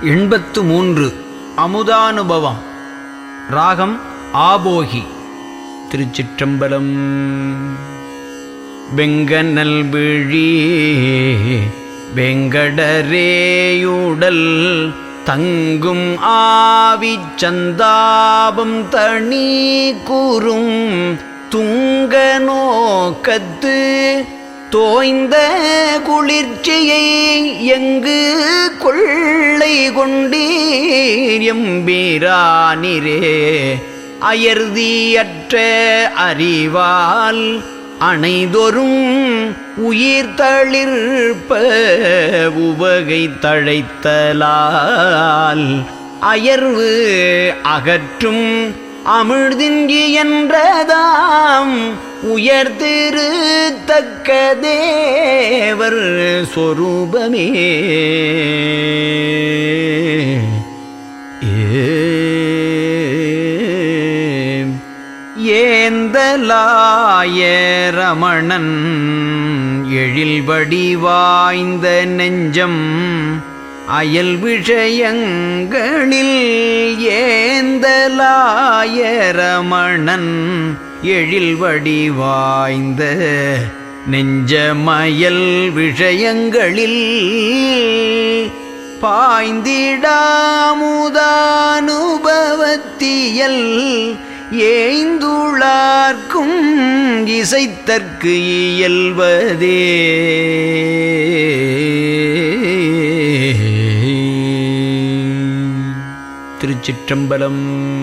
எண்பத்து மூன்று அமுதானுபவம் ராகம் ஆபோகி திருச்சிற்றம்பலம் வெங்கனல் விழி வெங்கடரேயுடல் தங்கும் ஆவி சந்தாபம் தனி கூறும் துங்க நோக்கத்து தோய்ந்த குளிர்ச்சியை எங்கு கொள்ளை கொண்டீர் எம்பீரானிரே அயர்தியற்ற அறிவால் அணைதொரும் உயிர் தளிர்ப்ப உவகை தழைத்தலால் அயர்வு அகற்றும் அமிழ்திங்கி என்றதாம் உயர்திரு தக்க தேவர் சொரூபமே ஏந்தலாய ரமணன் எழில்வடி வாய்ந்த நெஞ்சம் அயல் விஷயங்களில் ஏந்தலாய ரமணன் எழில்வடி வாய்ந்த நெஞ்சமயல் விஷயங்களில் பாய்ந்திடாமுதானுபவத்தியல் ஏய்ந்துளார்க்கும் இசைத்தற்கு இயல்வதே திருச்சிற்றம்பலம்